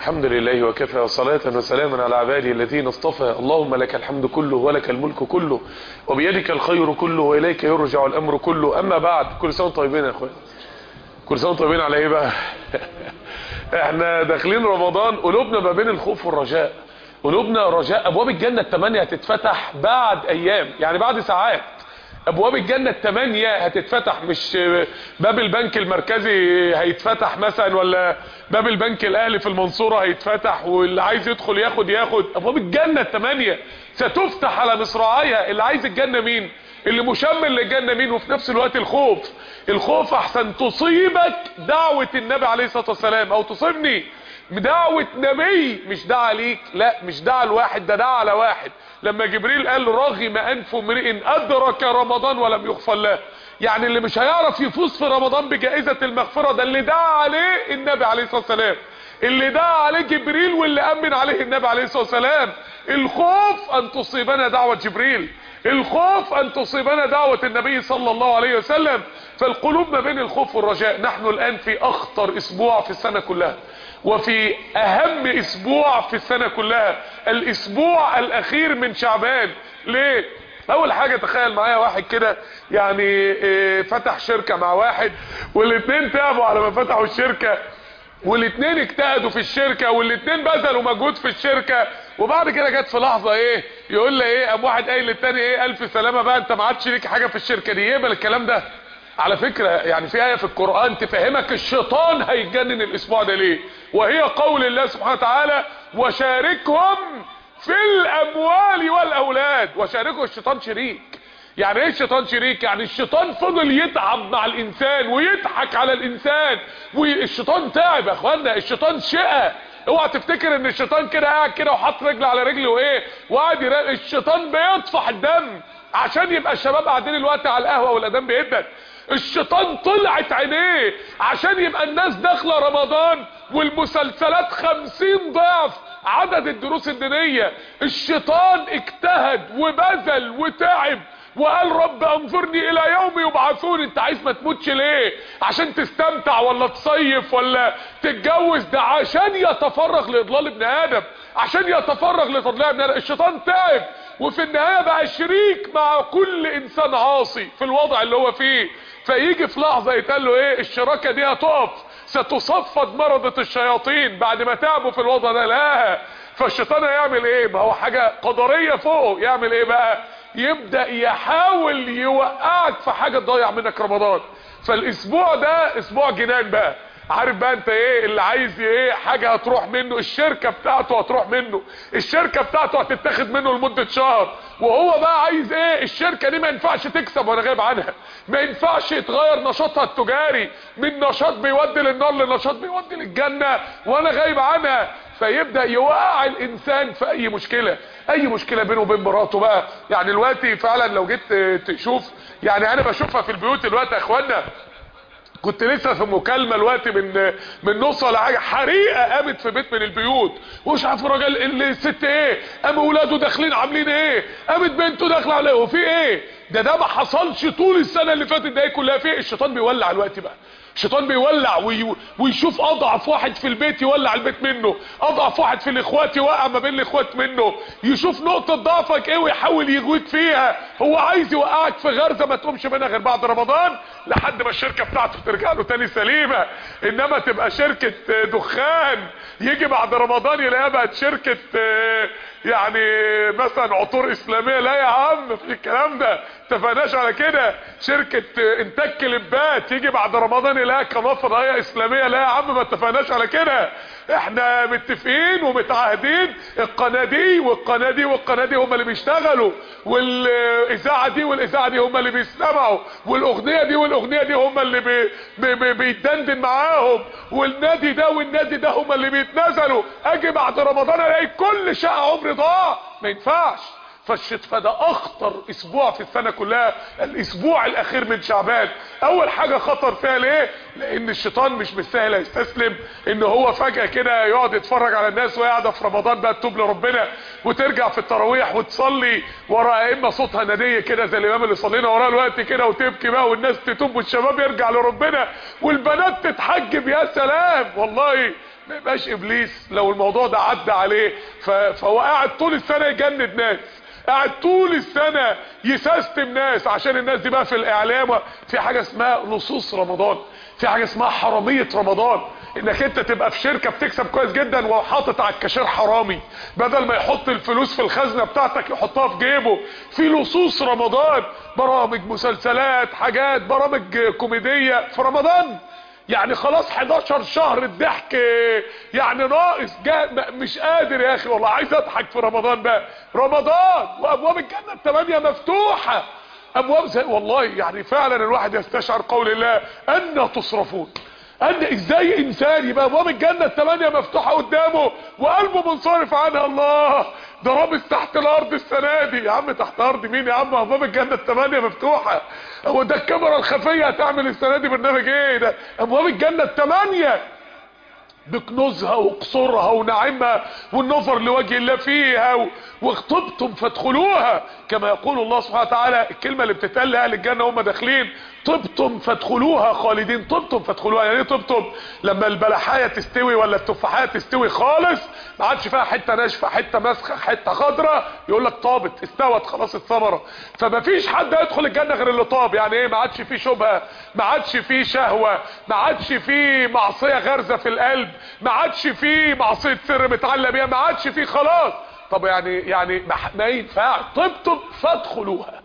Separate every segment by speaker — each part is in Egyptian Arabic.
Speaker 1: الحمد لله وكفى وصلاة وسلاما على عباده الذين اصطفى اللهم لك الحمد كله ولك الملك كله وبيدك الخير كله وإليك يرجع الأمر كله أما بعد كل سنة طيبين يا أخوان كل سنة طيبين على إيه بقى احنا داخلين رمضان قلوبنا ما بين الخوف والرجاء قلوبنا رجاء أبواب الجنة الثمانية هتتفتح بعد أيام يعني بعد ساعات ابواب الجنة الثمانية هتتفتح مش باب البنك المركزي هيتفتح مثلا ولا باب البنك الاهلي في المنصورة هيتفتح واللي عايز يدخل ياخد ياخد ابواب الجنة الثمانية ستفتح على مصراعيها اللي عايز الجنة مين اللي مشمل للجنة مين وفي نفس الوقت الخوف الخوف احسن تصيبك دعوة النبي عليه الصلاة والسلام او تصيبني دعوة نبي مش دعا ليك لا مش دعا لواحد ده دعا على واحد لما جبريل قال رغم انف امرئ ادرك رمضان ولم يغفر له يعني اللي مش هيعرف يفوز في رمضان بجائزة المغفرة ده اللي دعا عليه النبي عليه الصلاة والسلام اللي دعا عليه جبريل واللي امن عليه النبي عليه الصلاة والسلام الخوف ان تصيبنا دعوة جبريل الخوف ان تصيبنا دعوة النبي صلى الله عليه وسلم فالقلوب ما بين الخوف والرجاء نحن الان في اخطر اسبوع في السنة كلها وفي اهم اسبوع في السنة كلها الاسبوع الاخير من شعبان ليه اول حاجة تخيل معايا واحد كده يعني فتح شركة مع واحد والاتنين تعبوا على ما فتحوا الشركة والاتنين اجتهدوا في الشركة والاتنين بذلوا مجهود في الشركة وبعد كده جت في لحظة ايه يقول لي ايه قام واحد قايل للتاني ايه الف سلامة بقى انت ما عادش ليك حاجة في الشركة دي يقبل الكلام ده على فكرة يعني في آية في القرآن تفهمك الشيطان هيتجنن الاسبوع ده ليه وهي قول الله سبحانه وتعالى وشاركهم في الاموال والاولاد وشاركه الشيطان شريك يعني ايه الشيطان شريك يعني الشيطان فضل يتعب مع الانسان ويضحك على الانسان والشيطان تعب يا اخوانا الشيطان شقى اوعى تفتكر ان الشيطان كده قاعد كده وحط رجل على رجل وايه وقاعد يراقب الشيطان بيطفح الدم عشان يبقى الشباب قاعدين الوقت على القهوه والاذان بيدك الشيطان طلعت عينيه عشان يبقى الناس داخله رمضان والمسلسلات خمسين ضعف عدد الدروس الدينية الشيطان اجتهد وبذل وتعب وقال رب انظرني الى يوم يبعثون انت عايز ما تموتش ليه عشان تستمتع ولا تصيف ولا تتجوز ده عشان يتفرغ لاضلال ابن ادم عشان يتفرغ لتضليع ابن ادم الشيطان تعب وفي النهاية بقى شريك مع كل انسان عاصي في الوضع اللي هو فيه فيجي في لحظة يتقال له ايه الشراكة دي هتقف ستصفد مرضة الشياطين بعد ما تعبوا في الوضع ده لا فالشيطان هيعمل ايه ما هو حاجة قدرية فوقه يعمل ايه بقى يبدأ يحاول يوقعك في حاجة تضيع منك رمضان فالاسبوع ده اسبوع جنان بقى عارف بقى انت ايه اللي عايز ايه حاجة هتروح منه الشركة بتاعته هتروح منه الشركة بتاعته هتتاخد منه لمدة شهر وهو بقى عايز ايه الشركة دي ما ينفعش تكسب وانا غايب عنها ما ينفعش يتغير نشاطها التجاري من نشاط بيودي للنار لنشاط بيودي للجنة وانا غايب عنها فيبدأ يوقع الانسان في اي مشكلة اي مشكلة بينه وبين مراته بقى يعني دلوقتي فعلا لو جيت تشوف يعني انا بشوفها في البيوت دلوقتي يا اخوانا كنت لسه في مكالمة الوقت من من نص ولا حاجة حريقة قامت في بيت من البيوت ومش عارف الراجل الست ايه قام اولاده داخلين عاملين ايه قامت بنته داخله عليه وفي ايه ده ده ما حصلش طول السنة اللي فاتت ده كلها في الشيطان بيولع الوقت بقى الشيطان بيولع وي... ويشوف اضعف واحد في البيت يولع البيت منه اضعف واحد في الاخوات يوقع ما بين الاخوات منه يشوف نقطة ضعفك ايه ويحاول يغويك فيها هو عايز يوقعك في غرزة ما تقومش منها غير بعد رمضان لحد ما الشركة بتاعته ترجع له تاني سليمة انما تبقى شركة دخان يجي بعد رمضان يلاقيها بقت شركة يعني مثلا عطور اسلامية لا يا عم في الكلام ده اتفقناش على كده شركة انتاج كليبات يجي بعد رمضان يلاقيها قناة فضائية اسلامية لا يا عم ما اتفقناش على كده احنا متفقين ومتعاهدين القناة دي والقناة دي والقناة دي هم اللي بيشتغلوا والاذاعة دي والاذاعة دي هم اللي بيسمعوا والاغنية دي والاغنية دي هم اللي بي بي بي بيتدندن معاهم والنادي ده والنادي ده هم اللي بيتنزلوا اجي بعد رمضان الاقي كل شقة عمري ضاع ما ينفعش فالشتفة ده اخطر اسبوع في السنة كلها الاسبوع الاخير من شعبان اول حاجة خطر فيها ليه لان الشيطان مش بالسهل هيستسلم ان هو فجأة كده يقعد يتفرج على الناس وهي قاعدة في رمضان بقى تتوب لربنا وترجع في التراويح وتصلي ورا ائمه صوتها ناديه كده زي الامام اللي صلينا وراه الوقت كده وتبكي بقى والناس تتوب والشباب يرجع لربنا والبنات تتحجب يا سلام والله ما يبقاش ابليس لو الموضوع ده عدى عليه ف... فهو قاعد طول السنة يجند ناس قاعد طول السنة يسستم ناس عشان الناس دي بقى في الاعلام في حاجة اسمها لصوص رمضان في حاجة اسمها حرامية رمضان انك انت تبقى في شركة بتكسب كويس جدا وحاطط على الكاشير حرامي بدل ما يحط الفلوس في الخزنة بتاعتك يحطها في جيبه في لصوص رمضان برامج مسلسلات حاجات برامج كوميدية في رمضان يعني خلاص 11 شهر الضحك يعني ناقص جا مش قادر يا اخي والله عايز اضحك في رمضان بقى رمضان وابواب الجنة الثمانية مفتوحة ابواب زي والله يعني فعلا الواحد يستشعر قول الله ان تصرفون ان ازاي انسان يبقى ابواب الجنة الثمانية مفتوحة قدامه وقلبه منصرف عنها الله ده رابط تحت الارض السنة دي يا عم تحت الارض مين يا عم ابواب الجنة الثمانية مفتوحة هو ده الكاميرا الخفية هتعمل السنة دي برنامج ايه ده ابواب الجنة الثمانية بكنوزها وقصورها ونعيمها والنظر لوجه الله فيها واخطبتم فادخلوها كما يقول الله سبحانه وتعالى الكلمة اللي بتتقال لأهل الجنة هم داخلين طبتم فادخلوها خالدين طبتم فادخلوها يعني ايه طبتم لما البلحاية تستوي ولا التفاحية تستوي خالص ما عادش فيها حتة ناشفة حتة مسخة حتة خضراء يقول لك طابت استوت خلاص الثمرة فما فيش حد يدخل الجنة غير اللي طاب يعني ايه ما عادش فيه شبهة ما عادش فيه شهوة ما عادش فيه معصية غرزة في القلب ما عادش فيه معصية سر متعلق بيها ما عادش فيه خلاص طب يعني يعني ما ينفع طبتم فادخلوها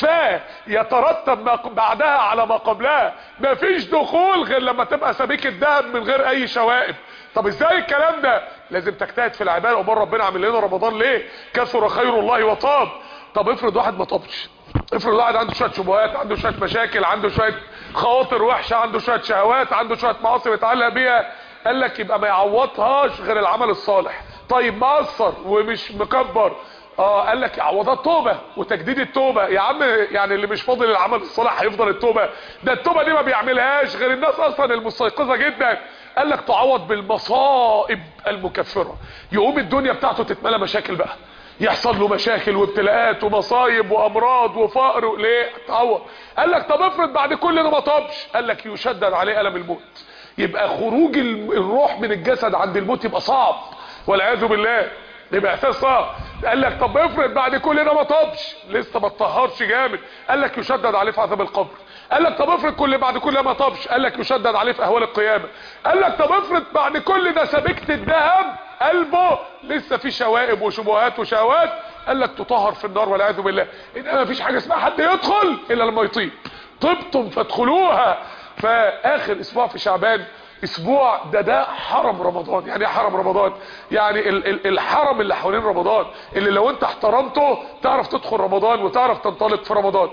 Speaker 1: فيترتب ما بعدها على ما قبلها ما فيش دخول غير لما تبقى سبيك الدهب من غير اي شوائب طب ازاي الكلام ده لازم تجتهد في العباده امال ربنا عامل لنا رمضان ليه كثر خير الله وطاب طب افرض واحد ما طابش افرض واحد عنده شويه شبهات عنده شويه مشاكل عنده شويه خواطر وحشه عنده شويه شهوات عنده شويه معاصي بيتعلق بيها قال لك يبقى ما يعوضهاش غير العمل الصالح طيب مقصر ومش مكبر اه قال لك عوضات توبه وتجديد التوبه يا عم يعني اللي مش فاضل العمل الصالح هيفضل التوبه ده التوبه دي ما بيعملهاش غير الناس اصلا المستيقظه جدا قال لك تعوض بالمصائب المكفره يقوم الدنيا بتاعته تتملى مشاكل بقى يحصل له مشاكل وابتلاءات ومصايب وامراض وفقر ليه تعوض قال لك طب افرض بعد كل ده ما طابش قال لك يشدد عليه الم الموت يبقى خروج الروح من الجسد عند الموت يبقى صعب والعياذ بالله يبقى احساس صعب قال لك طب افرض بعد كل ده ما طابش لسه ما اتطهرش جامد قال لك يشدد عليه في عذاب القبر قال لك طب افرض كل بعد كل ما طابش قال لك يشدد عليه في اهوال القيامه قال لك طب افرض بعد كل ده سبكت الذهب قلبه لسه في شوائب وشبهات وشهوات قال لك تطهر في النار والعياذ بالله انما مفيش حاجه اسمها حد يدخل الا لما يطيب طبتم فادخلوها فاخر اسبوع في شعبان اسبوع ده ده حرم رمضان يعني ايه حرم رمضان يعني ال ال الحرم اللي حوالين رمضان اللي لو انت احترمته تعرف تدخل رمضان وتعرف تنطلق في رمضان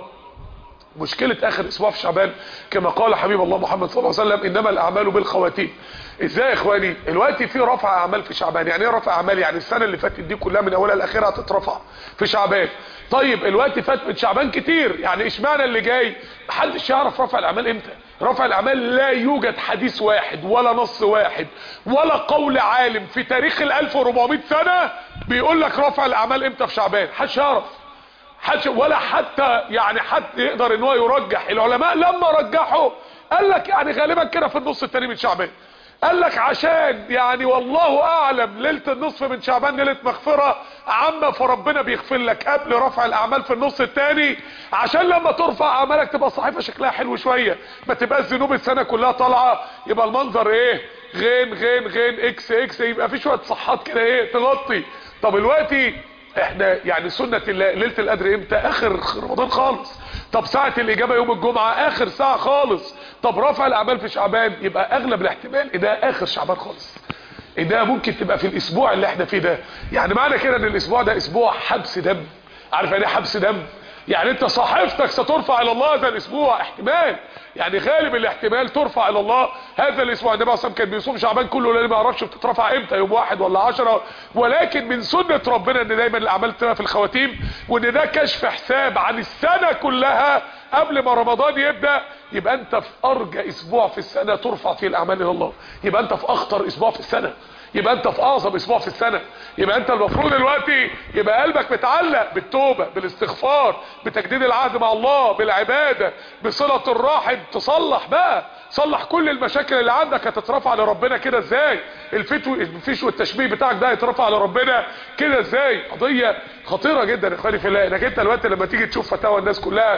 Speaker 1: مشكلة اخر اسبوع في شعبان كما قال حبيب الله محمد صلى الله عليه وسلم انما الاعمال بالخواتيم ازاي يا اخواني الوقت في رفع اعمال في شعبان يعني ايه رفع اعمال يعني السنة اللي فاتت دي كلها من اولها لاخرها هتترفع في شعبان طيب الوقت فات من شعبان كتير يعني اشمعنى اللي جاي محدش يعرف رفع الاعمال امتى رفع الاعمال لا يوجد حديث واحد ولا نص واحد ولا قول عالم في تاريخ ال 1400 سنة بيقول لك رفع الاعمال امتى في شعبان محدش يعرف حدش ولا حتى يعني حد يقدر ان هو يرجح العلماء لما رجحوا قال لك يعني غالبا كده في النص الثاني من شعبان قال لك عشان يعني والله اعلم ليله النصف من شعبان ليله مغفره عامه فربنا بيغفر لك قبل رفع الاعمال في النص الثاني عشان لما ترفع اعمالك تبقى الصحيفه شكلها حلو شويه ما تبقاش ذنوب السنه كلها طالعه يبقى المنظر ايه غين غين غين اكس اكس يبقى في شويه صحات كده ايه تغطي طب دلوقتي احنا يعني سنة ليلة القدر امتى اخر رمضان خالص طب ساعة الاجابة يوم الجمعة اخر ساعة خالص طب رفع الاعمال في شعبان يبقى اغلب الاحتمال ده اخر شعبان خالص ده ممكن تبقى في الاسبوع اللي احنا فيه ده يعني معنى كده ان الاسبوع ده اسبوع حبس دم عارف يعني ايه حبس دم يعني انت صحيفتك سترفع الى الله هذا الاسبوع احتمال يعني غالب الاحتمال ترفع الى الله هذا الاسبوع النبي صلى كان بيصوم شعبان كله لان ما يعرفش بتترفع امتى يوم واحد ولا عشرة ولكن من سنة ربنا ان دايما الاعمال تبقى في الخواتيم وان ده كشف حساب عن السنة كلها قبل ما رمضان يبدأ يبقى انت في ارجى اسبوع في السنة ترفع فيه الاعمال الى الله يبقى انت في اخطر اسبوع في السنة يبقى انت في اعظم اسبوع في السنة يبقى انت المفروض دلوقتي يبقى قلبك متعلق بالتوبة بالاستغفار بتجديد العهد مع الله بالعبادة بصلة الرحم تصلح بقى صلح كل المشاكل اللي عندك هتترفع لربنا كده ازاي الفتو الفيش والتشبيه بتاعك ده هيترفع لربنا كده ازاي قضية خطيرة جدا يا اخواني في الله انك انت دلوقتي لما تيجي تشوف فتاوى الناس كلها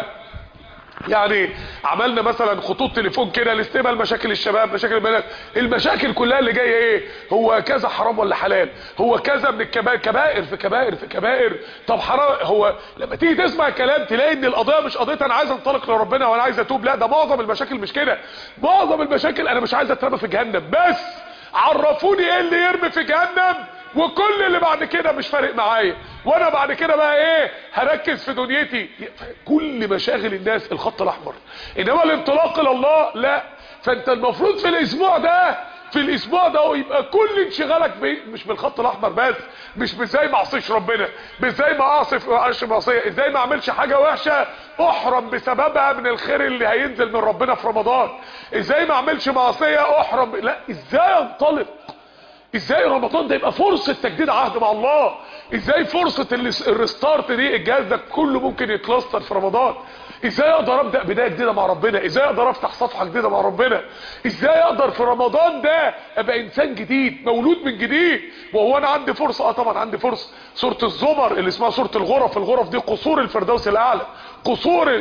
Speaker 1: يعني عملنا مثلا خطوط تليفون كده لاستقبال مشاكل الشباب مشاكل البنات المشاكل كلها اللي جايه ايه هو كذا حرام ولا حلال هو كذا من الكبائر كبائر في كبائر في كبائر طب حرام هو لما تيجي تسمع كلام تلاقي ان القضيه مش قضيه انا عايز انطلق لربنا وانا عايز اتوب لا ده معظم المشاكل مش كده معظم المشاكل انا مش عايز اترمى في جهنم بس عرفوني ايه اللي يرمي في جهنم وكل اللي بعد كده مش فارق معايا وانا بعد كده بقى ايه هركز في دنيتي كل مشاغل الناس الخط الاحمر انما الانطلاق الى الله لا فانت المفروض في الاسبوع ده في الاسبوع ده يبقى كل انشغالك بي مش بالخط الاحمر بس مش ازاي ما اعصيش ربنا ازاي ما اعصف اعرفش معصيه ازاي ما اعملش حاجه وحشه احرم بسببها من الخير اللي هينزل من ربنا في رمضان ازاي ما اعملش معصيه احرم لا ازاي انطلق ازاي رمضان ده يبقى فرصة تجديد عهد مع الله ازاي فرصة الريستارت دي الجهاز ده كله ممكن يتلستر في رمضان ازاي اقدر ابدا بدايه جديده مع ربنا ازاي اقدر افتح صفحه جديده مع ربنا ازاي اقدر في رمضان ده ابقى انسان جديد مولود من جديد وهو انا عندي فرصه اه طبعا عندي فرصه سوره الزمر اللي اسمها سوره الغرف الغرف دي قصور الفردوس الاعلى قصور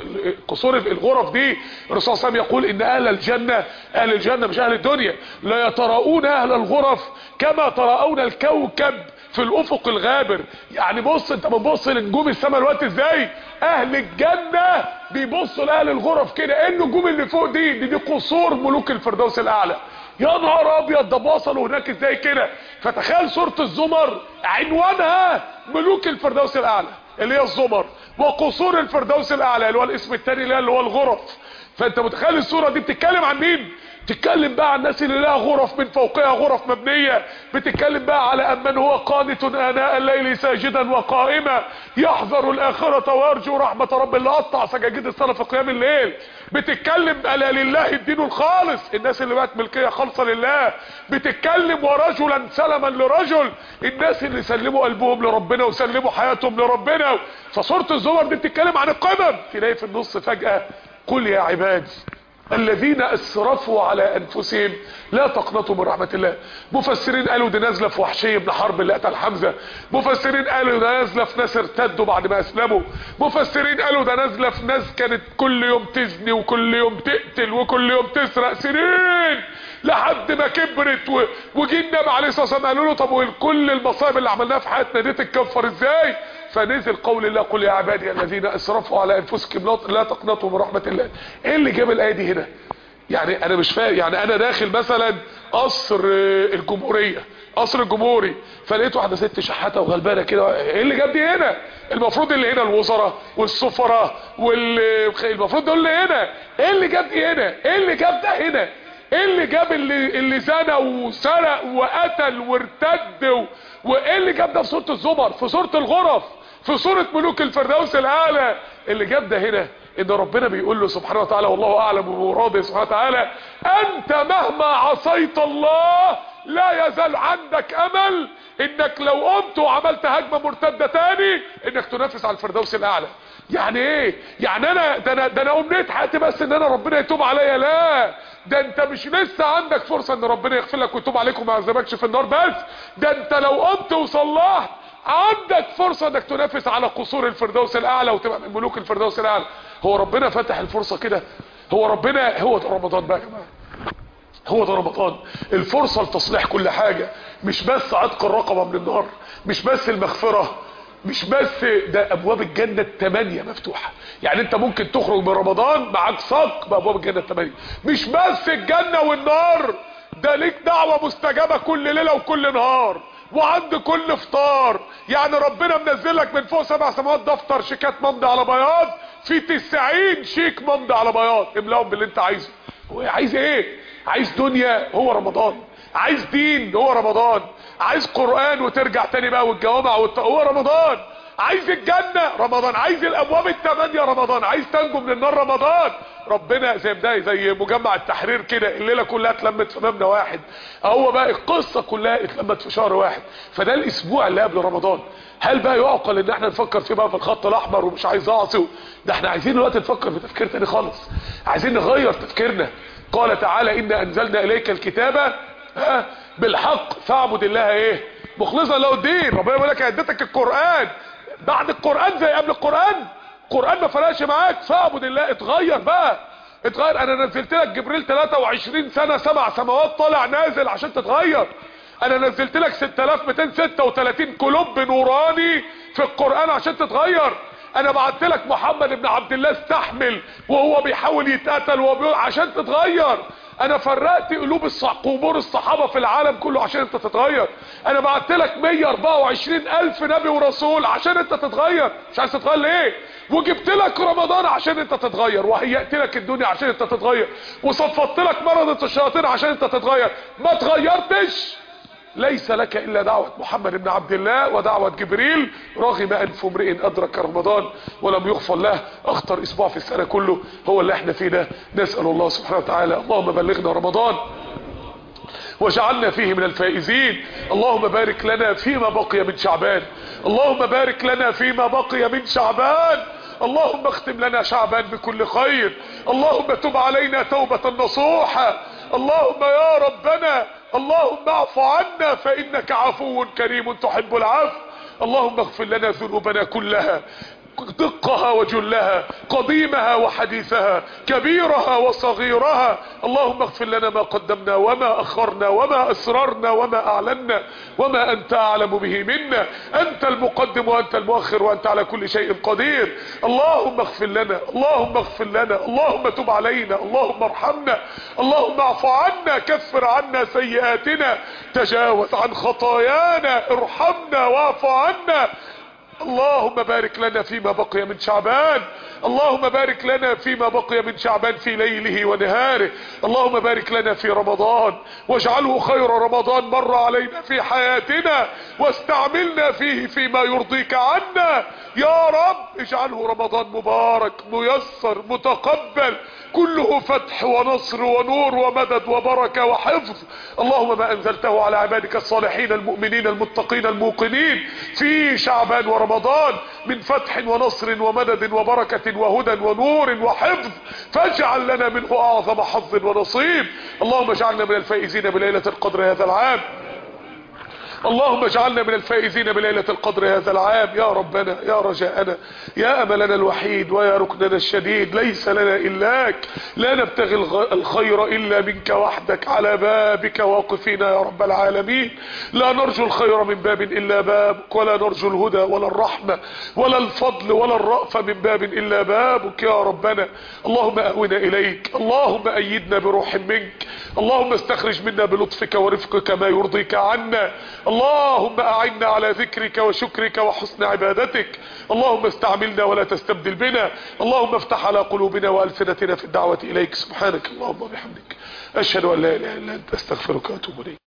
Speaker 1: قصور الغرف دي الرسول صلى الله عليه وسلم يقول ان اهل الجنه اهل الجنه مش اهل الدنيا لا يتراءون اهل الغرف كما تراءون الكوكب في الافق الغابر يعني بص انت بتبص لنجوم السماء الوقت ازاي اهل الجنة بيبصوا لاهل الغرف كده ايه النجوم اللي فوق دي دي, دي قصور ملوك الفردوس الاعلى يا نهار ابيض ده وصلوا هناك ازاي كده فتخيل سوره الزمر عنوانها ملوك الفردوس الاعلى اللي هي الزمر وقصور الفردوس الاعلى اللي هو الاسم الثاني اللي هو الغرف فانت متخيل الصوره دي بتتكلم عن مين تتكلم بقى عن الناس اللي لها غرف من فوقها غرف مبنية بتتكلم بقى على أمن هو قانت آناء الليل ساجدا وقائما يحذر الآخرة ويرجو رحمة رب اللي قطع سجاجيد الصلاة في قيام الليل بتتكلم ألا لله الدين الخالص الناس اللي بقت ملكية خالصة لله بتتكلم ورجلا سلما لرجل الناس اللي سلموا قلبهم لربنا وسلموا حياتهم لربنا فصورة الزمر دي بتتكلم عن القمم تلاقي في النص فجأة قل يا عبادي الذين اسرفوا على انفسهم لا تقنطوا من رحمة الله مفسرين قالوا دي نازله في وحشي بن حرب اللي قتل حمزة مفسرين قالوا ده نازله في ناس ارتدوا بعد ما اسلموا مفسرين قالوا ده نازله في ناس كانت كل يوم تزني وكل يوم تقتل وكل يوم تسرق سنين لحد ما كبرت و... وجي النبي عليه الصلاه والسلام قالوا له طب وكل المصايب اللي عملناها في حياتنا دي تتكفر ازاي فنزل قول الله قل يا عبادي الذين اسرفوا على انفسكم لا تقنطوا من رحمه الله ايه اللي جاب الايه دي هنا يعني انا مش فاهم يعني انا داخل مثلا قصر الجمهوريه قصر الجمهوري فلقيت واحده ست شحاته وغلبانه كده ايه اللي جاب دي هنا المفروض اللي هنا الوزراء والسفراء والمفروض دول اللي هنا ايه اللي جاب دي هنا ايه اللي جاب ده هنا ايه اللي جاب اللي اللي زنى وسرق وقتل وارتد و... وايه اللي جاب ده في سوره الزمر في سوره الغرف في سوره ملوك الفردوس الاعلى اللي جاب ده هنا ان ربنا بيقول له سبحانه وتعالى والله اعلم بمراده سبحانه وتعالى انت مهما عصيت الله لا يزال عندك امل انك لو قمت وعملت هجمه مرتده تاني انك تنافس على الفردوس الاعلى يعني ايه يعني انا ده انا ده انا امنيت حياتي بس ان انا ربنا يتوب عليا لا ده انت مش لسه عندك فرصه ان ربنا يغفر لك ويتوب عليك وما يعذبكش في النار بس ده انت لو قمت وصلحت عندك فرصه انك تنافس على قصور الفردوس الاعلى وتبقى من ملوك الفردوس الاعلى هو ربنا فتح الفرصه كده هو ربنا هو ده رمضان بقى يا جماعه هو ده رمضان الفرصة لتصليح كل حاجة مش بس عتق الرقبة من النار مش بس المغفرة مش بس ده ابواب الجنة التمانية مفتوحة يعني انت ممكن تخرج من رمضان معاك صك بابواب الجنة التمانية مش بس الجنة والنار ده ليك دعوة مستجابة كل ليلة وكل نهار وعند كل فطار يعني ربنا منزل لك من فوق سبع سماوات دفتر شيكات ممضي على بياض في تسعين شيك ممضي على بياض املاهم باللي انت عايزه هو عايز ايه عايز دنيا هو رمضان عايز دين هو رمضان عايز قرآن وترجع تاني بقى والجوامع والت... هو رمضان عايز الجنة رمضان عايز الابواب الثمانية رمضان عايز تنجو من النار رمضان ربنا زي ده زي مجمع التحرير كده الليلة كلها اتلمت في مبنى واحد هو بقى القصة كلها اتلمت في شهر واحد فده الاسبوع اللي قبل رمضان هل بقى يعقل ان احنا نفكر فيه بقى في الخط الاحمر ومش عايز اعصي ده احنا عايزين دلوقتي نفكر في تفكير تاني خالص عايزين نغير تفكيرنا قال تعالى إنا أنزلنا إليك الكتاب ها بالحق فاعبد الله إيه مخلصا له الدين ربنا يقول لك اديتك القرآن بعد القرآن زي قبل القرآن القرآن ما فرقش معاك فاعبد الله اتغير بقى اتغير انا نزلت لك جبريل 23 سنة سبع سماوات طالع نازل عشان تتغير انا نزلت لك 6236 كلوب نوراني في القرآن عشان تتغير انا بعت لك محمد بن عبد الله استحمل وهو بيحاول يتقتل وهو عشان تتغير انا فرقت قلوب الصح... قبور الصحابة في العالم كله عشان انت تتغير انا بعت لك 124 الف نبي ورسول عشان انت تتغير مش عايز تتغير ليه وجبت لك رمضان عشان انت تتغير وهيأت لك الدنيا عشان انت تتغير وصفت لك مرضة الشياطين عشان انت تتغير ما تغيرتش ليس لك الا دعوة محمد بن عبد الله ودعوة جبريل رغم انف امرئ ادرك رمضان ولم يغفر له اخطر اسبوع في السنة كله هو اللي احنا فيه ده نسأل الله سبحانه وتعالى اللهم بلغنا رمضان وجعلنا فيه من الفائزين اللهم بارك لنا فيما بقي من شعبان اللهم بارك لنا فيما بقي من شعبان اللهم اختم لنا شعبان بكل خير اللهم تب علينا توبة نصوحة اللهم يا ربنا اللهم اعف عنا فانك عفو كريم تحب العفو اللهم اغفر لنا ذنوبنا كلها دقها وجلها قديمها وحديثها كبيرها وصغيرها اللهم اغفر لنا ما قدمنا وما اخرنا وما اسررنا وما اعلنا وما انت اعلم به منا انت المقدم وانت المؤخر وانت على كل شيء قدير اللهم اغفر لنا اللهم اغفر لنا اللهم تب علينا اللهم ارحمنا اللهم اعف عنا كفر عنا سيئاتنا تجاوز عن خطايانا ارحمنا واعف عنا اللهم بارك لنا فيما بقي من شعبان اللهم بارك لنا فيما بقي من شعبان في ليله ونهاره اللهم بارك لنا في رمضان واجعله خير رمضان مر علينا في حياتنا واستعملنا فيه فيما يرضيك عنا يا رب اجعله رمضان مبارك ميسر متقبل كله فتح ونصر ونور ومدد وبركة وحفظ اللهم ما انزلته على عبادك الصالحين المؤمنين المتقين الموقنين في شعبان ورمضان من فتح ونصر ومدد وبركة وهدى ونور وحفظ فاجعل لنا منه اعظم حظ ونصيب اللهم اجعلنا من الفائزين بليلة القدر هذا العام اللهم اجعلنا من الفائزين بليلة القدر هذا العام يا ربنا يا رجاءنا يا املنا الوحيد ويا ركننا الشديد ليس لنا الاك لا نبتغي الخير الا منك وحدك على بابك واقفين يا رب العالمين لا نرجو الخير من باب الا بابك ولا نرجو الهدى ولا الرحمة ولا الفضل ولا الرأفة من باب الا بابك يا ربنا اللهم اهونا اليك اللهم ايدنا بروح منك اللهم استخرج منا بلطفك ورفقك ما يرضيك عنا اللهم اعنا على ذكرك وشكرك وحسن عبادتك اللهم استعملنا ولا تستبدل بنا اللهم افتح على قلوبنا والسنتنا في الدعوة اليك سبحانك اللهم وبحمدك اشهد ان لا اله الا انت استغفرك واتوب اليك